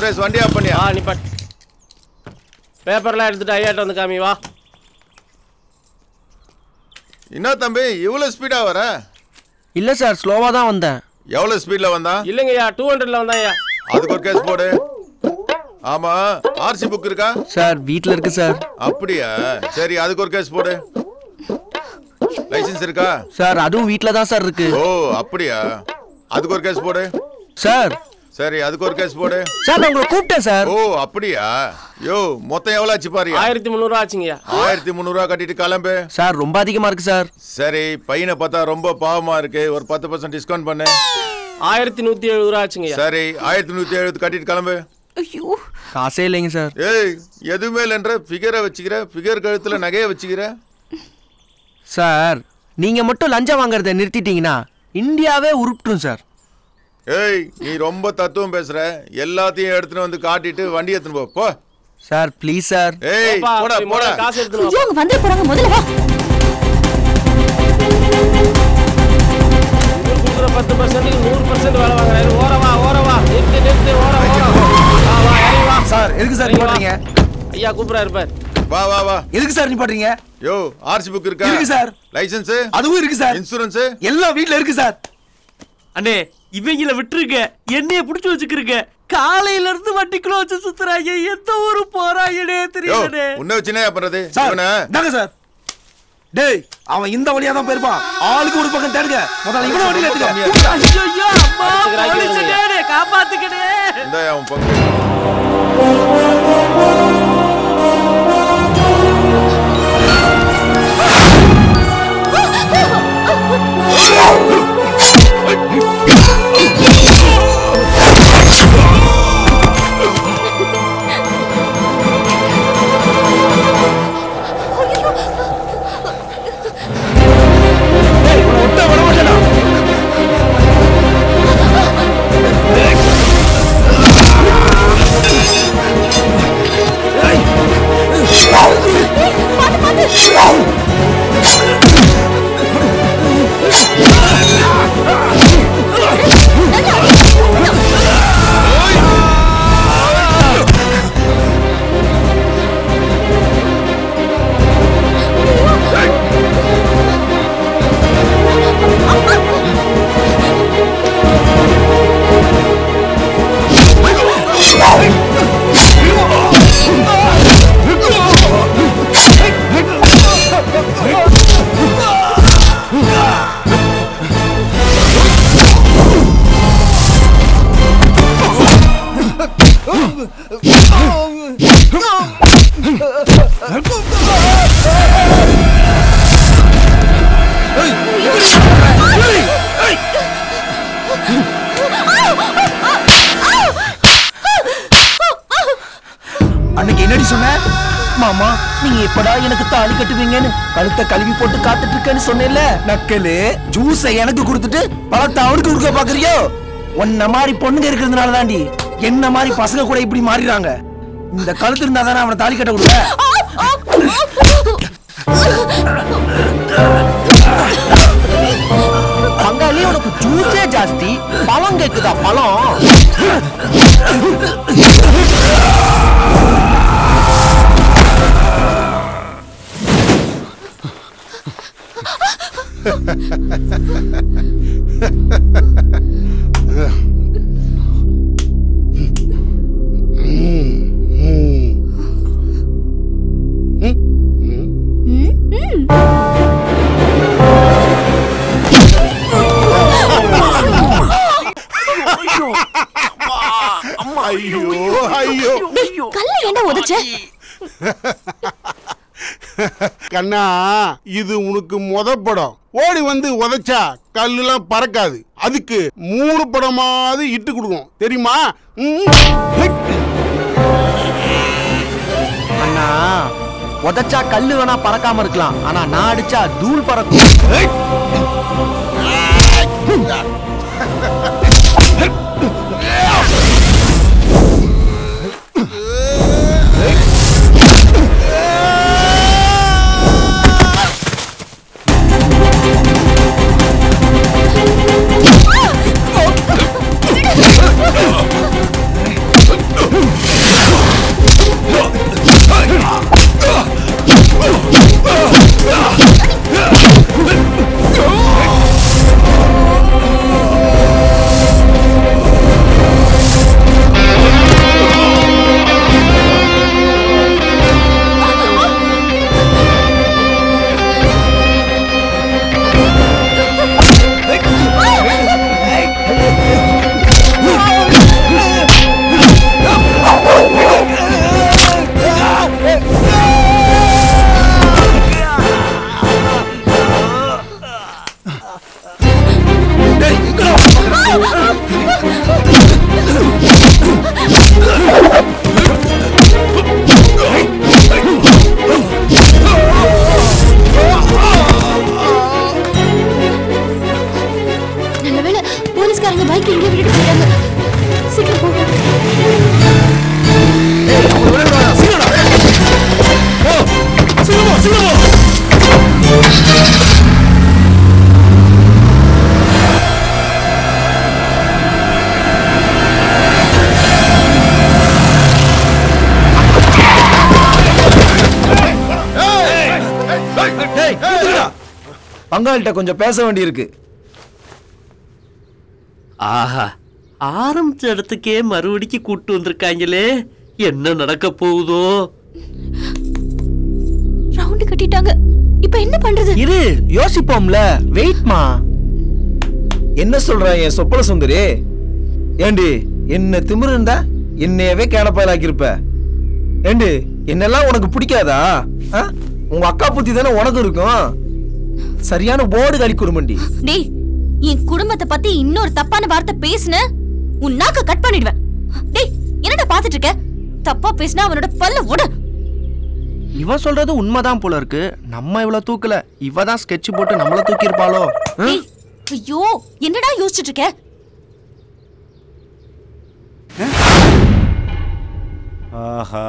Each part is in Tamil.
சுரேஷ் வண்டி ஆஃப் பண்ணியா ஆ நிப்பாட் பேப்பர்லாம் எடுத்துட்டு ஐயாட்ட வந்து காமி வா என்ன தம்பி இவ்வளவு ஸ்பீடா வர இல்ல சார் ஸ்லோவா தான் வந்தேன் எவ்வளவு ஸ்பீட்ல வந்தா இல்லைங்கய்யா டூ ஹண்ட்ரட்ல வந்தாய்யா அதுக்கு ஒரு கேஸ் போடு ஆமா ஆர்சி புக் இருக்கா சார் வீட்ல இருக்கு சார் அப்படியா சரி அதுக்கு ஒரு கேஸ் போடு லைசென்ஸ் இருக்கா சார் அதுவும் வீட்ல தான் சார் இருக்கு ஓ அப்படியா அதுக்கு ஒரு கேஸ் போடு சார் சரி அதுக்கு ஒரு கேஸ் போடு சார் நான் உங்களை கூப்பிட்டேன் சார் ஓ அப்படியா யோ மொத்தம் எவ்வளவு ஆச்சு பாரு ஆயிரத்தி முந்நூறுவா ஆச்சுங்கய்யா ஆயிரத்தி முந்நூறுவா கட்டிட்டு கிளம்பு சார் ரொம்ப அதிகமா இருக்கு சார் சரி பையனை பார்த்தா ரொம்ப பாவமா இருக்கு ஒரு பத்து பர்சன்ட் டிஸ்கவுண்ட் பண்ணு ஆயிரத்தி நூத்தி எழுபது ரூபா ஆச்சுங்கய்யா சரி ஆயிரத்தி நூத்தி எழுபது கட்டிட்டு கிளம்பு ஐயோ காசே இல்லைங்க சார் ஏய் எதுவுமே இல்லைன்ற ஃபிகரை வச்சுக்கிற ஃபிகர் கழுத்துல நகையை வச்சுக்கிற சார் நீங்க மட்டும் லஞ்சம் வாங்குறத நிறுத்திட்டீங்கன்னா இந்தியாவே உருப்பிட்டும் சார் ஏய் நீ ரொம்ப தத்துவம் பேசுற எல்லாத்தையும் எடுத்துட்டு வந்து காட்டிட்டு வண்டி எடுத்துன்னு போ போ சார் ப்ளீஸ் சார் ஏய் அப்பா, போடா போய் போடா முதல்ல காசு எடுத்துன்னு ஐயோ வா. அவங்க வந்துட போறாங்க முதல்ல வா இவர் கொடுக்குற பத்து பர்சன்ட்டுக்கு நூறு பர்சன்ட் வேலை வாங்குறாரு ஓரவா ஓரவா நிறுத்து நிறுத்து ஓர ஓர வா வா இறங்கி வா சார் எதுக்கு சார் இறங்கி வா. நிப்பாட்டுறீங்க ஐயா கூப்பிடாரு பார் வா வா வா எதுக்கு சார் நிப்பாட்டுறீங்க யோ ஆர்சி புக் இருக்கா இருக்கு சார். லைசென்ஸ் அதுவும் இருக்கு சார் இன்சூரன்ஸ் எல்லாம் வீட்ல இருக்கு சார் அண்ணே இவங்கள விட்டுருங்க என்னைய புடிச்சு வச்சுக்கிறீங்க காலையில இருந்து வண்டிக்குள்ள வச்சு சுத்துறாங்க எந்த ஊரு போறாங்கன்னே யோ தெரியலண்ணே உன்னை வச்சு என்ன பண்றது சார் இவனை தாங்க சார் டேய் அவன் இந்த வழியா தான் போயிருப்பான் ஆளுக்கு ஒரு பக்கம் தேடுங்க முதல்ல இவன வண்டியில ஏத்துக்க ஐயோ அம்மா அடிச்சுக்கிறாங்க போலீஸ்ண்ணே, காப்பாத்துக்கணே இந்த அவன் பங்கு அன்னைக்கு என்னடி சொன்ன மாமா நீங்க எப்படா எனக்கு தாலி கட்டுவீங்கன்னு கழுத்தை கழுவி போட்டு காத்துட்டு இருக்கேன்னு சொன்னேன்ல நக்கலு ஜூஸை எனக்கு கொடுத்துட்டு பழத்தை அவனுக்கு கொடுக்க பாக்குறியோ உன்ன மாதிரி பொண்ணுங்க இருக்கிறதுனால தாண்டி என்ன மாதிரி பசங்க கூட இப்படி மாறிடுறாங்க இந்த கழுத்து இருந்தா தானே அவனை தாலி கட்ட கொடுக்க பங்காளி உனக்கு ஜூஸே ஜாஸ்தி பழம் கேக்குதா பழம் ஐயோ ஐயோ கல்ல ஏன்டா உதைச்ச கண்ணா இது உனக்கு முத படம் ஓடி வந்து உதைச்சா கல்லுலாம் பறக்காது அதுக்கு மூணு படமாவது இட்டு கொடுக்கும் தெரியுமா ம். அண்ணா உதச்சா கல்லு வேணா பறக்காம இருக்கலாம் ஆனா நான் அடிச்சா தூள் பறக்கும் ஆ பங்காளிட்ட கொஞ்சம் பேச வேண்டியிருக்கு ஆஹா ஆரம்பிச்ச இடத்துக்கே மறுபடிக்கு கூட்டு வந்திருக்காங்களே என்ன நடக்க போகுதோ ரவுண்டு கட்டிட்டாங்க இப்ப என்ன பண்றது இரு யோசிப்போம்ல வெயிட்மா என்ன சொல்ற என் சொப்பன சுந்தரி ஏண்டி என்ன திமிரு இருந்தா என்னையவே கேனப்பாயலாக்கியிருப்ப ஏண்டி என்னெல்லாம் உனக்கு பிடிக்காதா ஆ? உங்க அக்கா புத்தி தானே உனக்கு இருக்கும் சரியான போர்டு கழி குடும்பண்டி டேய் என் குடும்பத்தை பத்தி இன்னொரு தப்பான வார்த்தை பேசுன உன் நாக்க கட் பண்ணிடுவேன் டேய் என்னடா பாத்துட்டு இருக்க தப்பா பேசினா அவனோட பல்ல உட இவ சொல்றது உண்மைதான் போல இருக்கு நம்ம இவ்வளவு தூக்கல இவ தான் ஸ்கெட்ச் போட்டு நம்மள தூக்கி இருப்பாளோ டேய் ஐயோ என்னடா யோசிச்சுட்டு இருக்க ஆஹா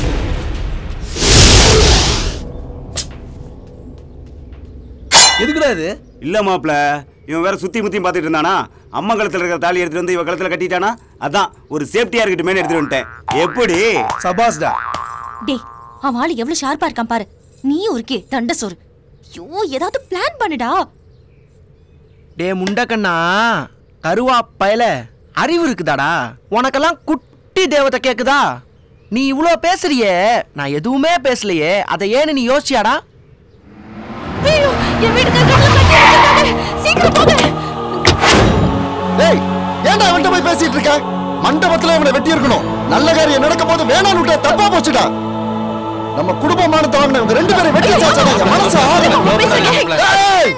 எதுக்குடா இது இல்ல மாப்ள இவன் வேற சுத்தி முத்தி பார்த்துட்டு இருந்தானா அம்மா கழுத்துல இருக்கிற தாலி எடுத்துட்டு வந்து இவ கழுத்துல கட்டிட்டானா அதான் ஒரு சேஃப்டியா இருக்கட்டுமே எடுத்துட்டு வந்துட்டேன் எப்படி சபாஸ்டா டேய் அவன் ஆளு எவ்வளவு ஷார்ப்பா இருக்கான் பாரு நீ இருக்கே தண்ட சோறு ஐயோ ஏதாவது பிளான் பண்ணுடா டே முண்டக்கண்ணா கருவா பயல அறிவு இருக்குதாடா உனக்கெல்லாம் குட்டி தேவதை கேக்குதா நீ இவ்ளோ பேசுறியே நான் எதுவுமே பேசலையே அதை ஏன்னு நீ யோசிச்சியாடா ஐயோ என் வீட்டுக்கு சீக்கிரம் போங்க டேய் ஏன்டா அவன்கிட்ட போய் பேசிட்டு இருக்க மண்டபத்துல இவனை வெட்டி இருக்கணும் நல்ல காரியம் நடக்க போது வேணான்னு விட்டா தப்பா போச்சுடா நம்ம குடும்பமானத்தை வாங்கின இவங்க ரெண்டு பேரும் வெட்டி வச்சாச்சா என் மனசு ஆறல. டேய்!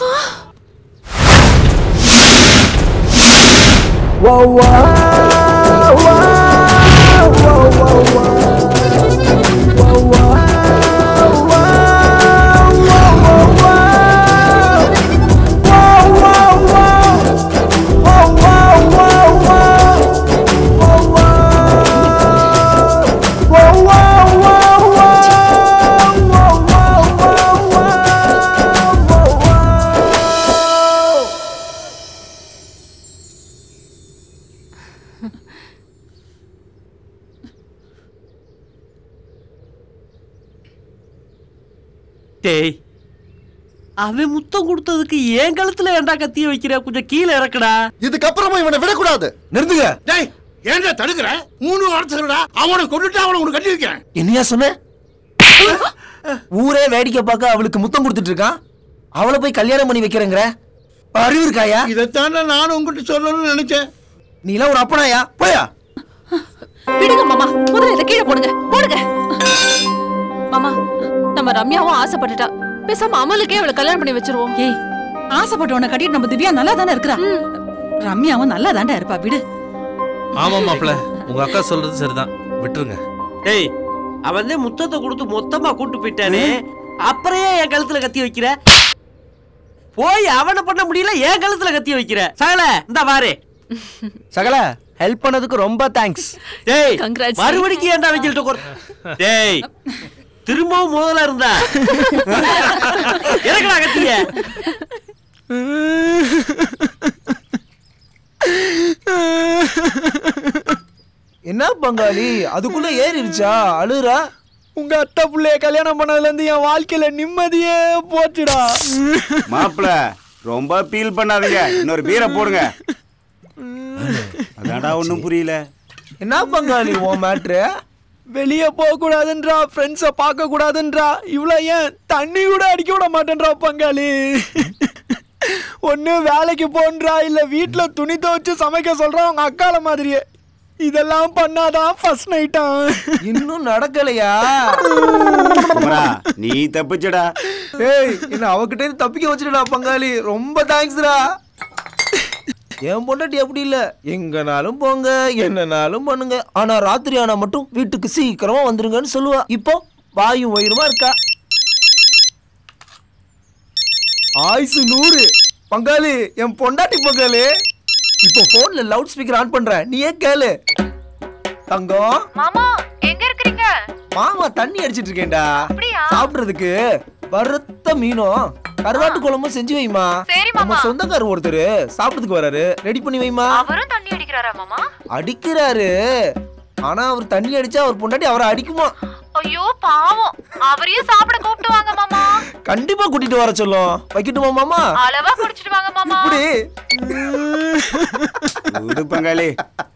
டேய் அவன் முத்தம் கொடுத்ததுக்கு என் கழுத்துல ஏன்டா கத்திய வைக்கிற கொஞ்சம் கீழே இறக்குடா இதுக்கப்புறமா இவனை விடக்கூடாது நிறுத்துங்க டேய் ஏன்டா தடுக்கிற மூணு வாரத்துலடா அவனை கொண்டுட்டு அவனை உனக்கு கட்டி வைக்கிறேன் என்னையா சொன்ன ஊரே வேடிக்கை பார்க்க அவளுக்கு முத்தம் கொடுத்துட்டு இருக்கான் அவளை போய் கல்யாணம் பண்ணி வைக்கிறேங்கிற அறிவு இருக்காயா இதைத்தானே நானும் உங்ககிட்ட சொல்லணும்னு நினைச்சேன் நீலாம் ஒரு அப்பனாயா போயா விடுங்க மாமா முதல்ல இதை கீழே போடுங்க போடுங்க மாமா நம்ம ரம்யாவும் ஆசைப்பட்டுட்டா பேசாம அமலுக்கே அவளை கல்யாணம் பண்ணி வச்சிருவோம் ஏய் ஆசைப்பட்டவனை கட்டிட்டு நம்ம திவ்யா நல்லா தானே இருக்கிறா ரம்யாவும் நல்லா தாண்டா இருப்பா விடு ஆமா மாப்ள உங்க அக்கா சொல்றது சரிதான் விட்டுருங்க டேய் அவன் தான் முத்தத்தை கொடுத்து மொத்தமா கூட்டு போயிட்டானே அப்புறம் ஏன் என் கழுத்துல கத்தி வைக்கிற போய் அவனை பண்ண முடியல என் கழுத்துல கத்தி வைக்கிற சகல இந்த பாரு சகல ஹெல்ப் பண்ணதுக்கு ரொம்ப தேங்க்ஸ் டேய் Congrats. மறுபடிக்கும் ஏன்டா வைக்கல்ட்ட கொர் டேய் திரும்பவும் முதல்ல இருந்தா எனக்குடா கத்திய என்ன பங்காளி அதுக்குள்ள ஏறிடுச்சா அழுறா உங்க அத்தை புள்ளைய கல்யாணம் பண்ணதுல இருந்து என் வாழ்க்கையில நிம்மதியே போச்சுடா மாப்ள ரொம்ப ஃபீல் பண்ணாதீங்க இன்னொரு பீரை போடுங்க அதான்டா ஒண்ணும் புரியல என்ன பங்காளி உன் மேட்ரு வெளியே போக கூடாதுன்றா ஃப்ரெண்ட்ஸை பார்க்க கூடாதுன்றா இவ்வளோ ஏன் தண்ணி கூட அடிக்க விட மாட்டேன்றா பங்காளி ஒன்று வேலைக்கு போன்றா இல்லை வீட்டில் துணி துவைச்சு சமைக்க சொல்றா உங்க அக்கால மாதிரியே இதெல்லாம் பண்ணாதான் ஃபர்ஸ்ட் நைட்டா இன்னும் நடக்கலையா குமரா நீ தப்பிச்சடா ஏய் என்ன அவகிட்ட இருந்து தப்பிக்க வச்சிருடா பங்காளி ரொம்ப தேங்க்ஸ்டா என் பொண்டாட்டி அப்படி இல்ல எங்கனாலும் போங்க என்னனாலும் பண்ணுங்க ஆனா ராத்திரி ஆனா மட்டும் வீட்டுக்கு சீக்கிரமா வந்துருங்கன்னு சொல்லுவா இப்போ வாயும் வயிறுமா இருக்கா ஆயுசு நூறு பங்காளி என் பொண்டாட்டி பங்காளி இப்போ போன்ல லவுட் ஸ்பீக்கர் ஆன் பண்றேன் நீ ஏன் கேளு தங்கம் மாமா எங்க இருக்கிறீங்க மாமா தண்ணி அடிச்சிட்டு இருக்கேன்டா அப்படியா? சாப்பிடுறதுக்கு வறுத்த மீனும் கருவாட்டு குழம்பும் செஞ்சு வைமா சரி, மாமா. நம்ம சொந்தக்காரர் ஒருத்தர் சாப்பிட்டதுக்கு வராரு ரெடி பண்ணி வைமா அவரும் தண்ணி அடிக்கிறாரா மாமா அடிக்கிறாரு ஆனா அவர் தண்ணி அடிச்சா அவர் பொண்டாட்டி அவரை அடிக்குமா ஐயோ பாவம் அவரையும் சாப்பிட கூப்பிட்டு வாங்க மாமா கண்டிப்பா கூட்டிட்டு வர சொல்லும் வைக்கட்டுமா மாமா அளவா குடிச்சிட்டு வாங்க மாமா இப்படி விடு பங்காளி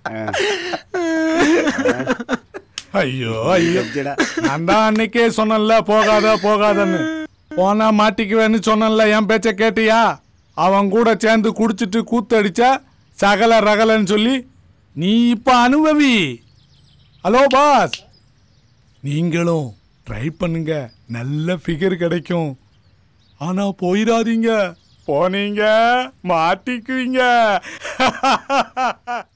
ஐயோ ஐயோ நான் தான் அன்னைக்கே சொன்னேன்ல போகாத போகாதன்னு போனா மாட்டிக்குவேன்னு சொன்னேன்ல என் பேச்ச கேட்டியா அவன் கூட சேர்ந்து குடிச்சிட்டு கூத்தடிச்சா சகல ரகலன்னு சொல்லி நீ இப்ப அனுபவி ஹலோ பாஸ் நீங்களும் ட்ரை பண்ணுங்க நல்ல ஃபிகர் கிடைக்கும் ஆனா போயிடாதீங்க போனீங்க மாட்டிக்குவீங்க